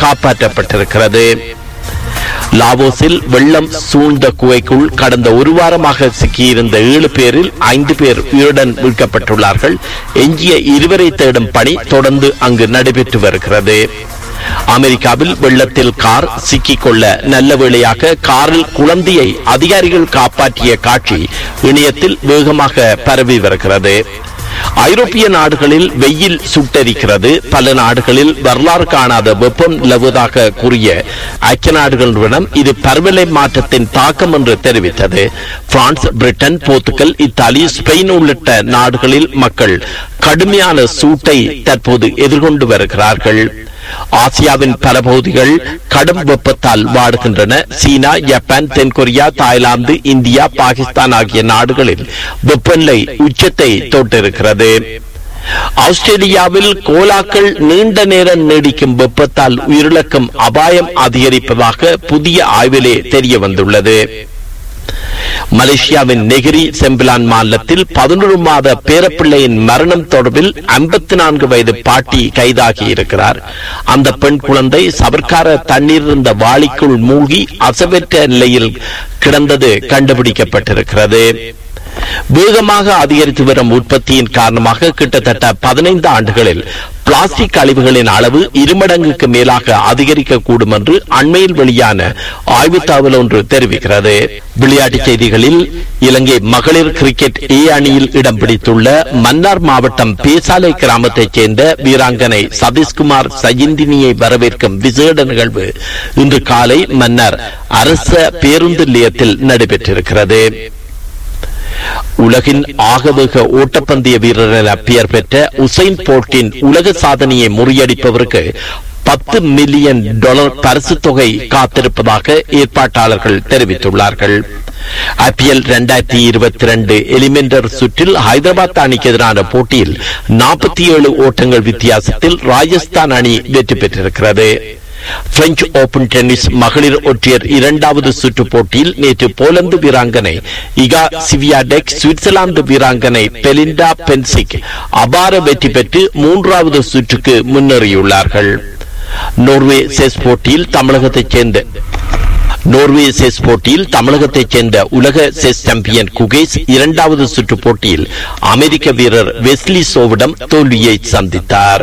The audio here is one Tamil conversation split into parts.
காப்பாற்றப்பட்டிருக்கிறது லாவோஸில் வெள்ளம் சூழ்ந்த குகைக்குள் கடந்த ஒரு வாரமாக சிக்கியிருந்த ஏழு பேரில் ஐந்து பேர் உயிருடன் மீட்கப்பட்டுள்ளார்கள் எஞ்சிய இருவரை தேடும் பணி தொடர்ந்து அங்கு நடைபெற்று வருகிறது அமெரிக்காவில் வெள்ளத்தில் கார் சிக்கிக்கொள்ள நல்ல வேளையாக காரில் குழந்தையை அதிகாரிகள் காப்பாற்றிய காட்சி இணையத்தில் வேகமாக பரவி வருகிறது ஐரோப்பிய நாடுகளில் வெயில் சுட்டரிக்கிறது பல நாடுகளில் வரலாறு காணாத வெப்பம் நிலவுவதாக கூறிய ஐக்கிய நாடுகள் நிறுவனம் இது பருவநிலை மாற்றத்தின் தாக்கம் என்று தெரிவித்தது France Britain Portugal Italy Spain உள்ளிட்ட நாடுகளில் மக்கள் கடுமையான சூட்டை தற்போது எதிர்கொண்டு வருகிறார்கள் ஆசியாவின் பல பகுதிகள் கடும் வெப்பத்தால் வாடுகின்றன சீனா ஜப்பான் தென்கொரியா தாய்லாந்து இந்தியா பாகிஸ்தான் ஆகிய நாடுகளில் வெப்பநிலை உச்சத்தை தொட்டிருக்கிறது ஆஸ்திரேலியாவில் கோலாக்கள் நீண்ட நேரம் நீடிக்கும் வெப்பத்தால் உயிரிழக்கும் அபாயம் அதிகரிப்பதாக புதிய ஆய்விலே தெரிய வந்துள்ளது மலேசியாவின் நெகிரி செம்பிலான் மாநிலத்தில் பதினொரு மாத பேரப்பிள்ளையின் மரணம் தொடர்பில் ஐம்பத்தி நான்கு வயது பாட்டி கைதாகி இருக்கிறார் அந்த பெண் குழந்தை சவர்க்கார தண்ணீர் இருந்த வாளிக்குள் மூழ்கி அசவற்ற நிலையில் கிடந்தது கண்டுபிடிக்கப்பட்டிருக்கிறது வேகமாக அதிகரித்து வரும் உற்பத்தியின் காரணமாக கிட்டத்தட்ட பதினைந்து ஆண்டுகளில் பிளாஸ்டிக் கழிவுகளின் அளவு இருமடங்குக்கு மேலாக அதிகரிக்கக்கூடும் என்று அண்மையில் வெளியான ஆய்வு தகவல் ஒன்று தெரிவிக்கிறது விளையாட்டுச் செய்திகளில் இலங்கை மகளிர் கிரிக்கெட் ஏ அணியில் இடம் பிடித்துள்ள மன்னார் மாவட்டம் பேசாலை கிராமத்தைச் சேர்ந்த வீராங்கனை சதீஷ்குமார் சஜிந்தினியை வரவேற்கும் விசேட நிகழ்வு இன்று காலை மன்னர் அரச பேருந்து நிலையத்தில் நடைபெற்றிருக்கிறது உலகின் ஆகவேக ஓட்டப்பந்தய வீரர் என பெயர் பெற்ற உசைன் போல்ட்டின் உலக சாதனையை முறியடிப்பவருக்கு பத்து மில்லியன் டாலர் பரிசு தொகை காத்திருப்பதாக ஏற்பாட்டாளர்கள் தெரிவித்துள்ளார்கள் ஐபிஎல் இரண்டாயிரத்தி இருபத்தி ரெண்டு எலிமெண்டர் சுற்றில் ஹைதராபாத் அணிக்கு எதிரான போட்டியில் நாற்பத்தி ஏழு ஓட்டங்கள் வித்தியாசத்தில் ராஜஸ்தான் அணி வெற்றி பெற்றிருக்கிறது பிரெஞ்சு ஓபன் டென்னிஸ் மகளிர் ஒற்றையர் இரண்டாவது சுற்று போட்டியில் நேற்று போலந்து வீராங்கனை இகா சிவியாடெக் சுவிட்சர்லாந்து வீராங்கனை பெலிண்டா பென்சிக் அபார வெற்றி பெற்று மூன்றாவது சுற்றுக்கு முன்னேறியுள்ளார்கள் நோர்வே செஸ் போட்டியில் தமிழகத்தைச் சேர்ந்த நோர்வே செஸ் போட்டியில் தமிழகத்தைச் சேர்ந்த உலக செஸ் சாம்பியன் குகேஷ் இரண்டாவது சுற்று போட்டியில் அமெரிக்க வீரர் வெஸ்லி சோவிடம் தோல்வியை சந்தித்தார்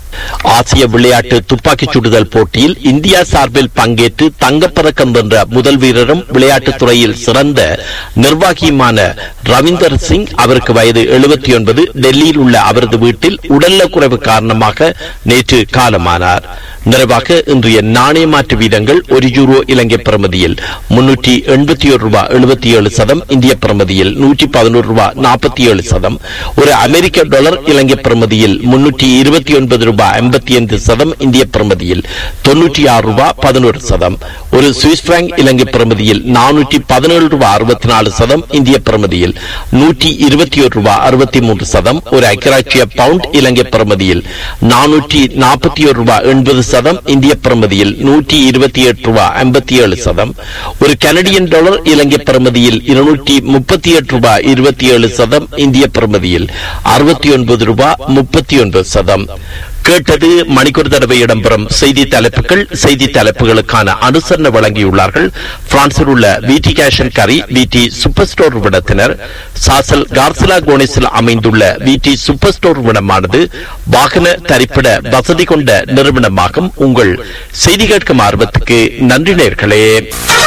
ஆசிய விளையாட்டு துப்பாக்கிச் சுடுதல் போட்டியில் இந்தியா சார்பில் பங்கேற்று தங்கப்பதக்கம் வென்ற முதல் வீரரும் விளையாட்டுத் துறையில் சிறந்த நிர்வாகியுமான ரவீந்தர் சிங் அவருக்கு வயது எழுபத்தி ஒன்பது டெல்லியில் உள்ள அவரது வீட்டில் உடல்நல குறைவு காரணமாக நேற்று காலமானார் நிறைவாக இன்றைய நாணய மாற்று வீதங்கள் ஒரு யூரோ இலங்கை பிரமதியில் முன்னூற்றி எண்பத்தி ஒரு ரூபாய் எழுபத்தி ஏழு சதம் இந்திய பிரமதியில் நூற்றி பதினோரு ரூபாய் நாற்பத்தி ஏழு சதம் ஒரு அமெரிக்க டாலர் இலங்கை பிரமதியில் முன்னூற்றி இருபத்தி ஒன்பது ரூபாய் ஐம்பத்தி ஐந்து சதம் இந்திய பிரமதியில் தொன்னூற்றி ஆறு ரூபாய் பதினோரு சதம் ஒரு சுவிஸ் பிராங்க் இலங்கை பிரமதியில் நானூற்றி பதினேழு ரூபாய் அறுபத்தி நாலு சதம் இந்திய பிரமதியில் நூற்றி இருபத்தி ஒரு ரூபாய் அறுபத்தி மூன்று சதம் ஒரு ஐக்கியராட்சிய பவுண்ட் இலங்கை பிரமதியில் நானூற்றி நாற்பத்தி ஒரு ரூபாய் எண்பது சதம் இந்திய பிரமதியில் நூற்றி இருபத்தி எட்டு ரூபாய் ஐம்பத்தி ஏழு சதம் ஒரு கனடியன் டாலர் இலங்கை பிரமதியில் இருநூற்றி முப்பத்தி எட்டு ரூபாய் இருபத்தி ஏழு சதம் இந்திய பிரமதியில் அறுபத்தி ஒன்பது ரூபாய் முப்பத்தி ஒன்பது சதம் கேட்டது மணிக்கூர் தடவை இடம்பெறும் செய்தி தலைப்புகள் செய்தி தலைப்புகளுக்கான அனுசரணை வழங்கியுள்ளார்கள் பிரான்சில் உள்ள விடி கேஷன் கரி விடி சூப்பர் ஸ்டோர் விடத்தினர் சாசல் கார்சிலா கோனிஸில் அமைந்துள்ள விடி சூப்பர் ஸ்டோர் விடமானது வாகன தரிப்பிட வசதி கொண்ட நிறுவனமாகும் உங்கள் செய்தி கேட்கும் ஆர்வத்துக்கு நன்றி நேர்களே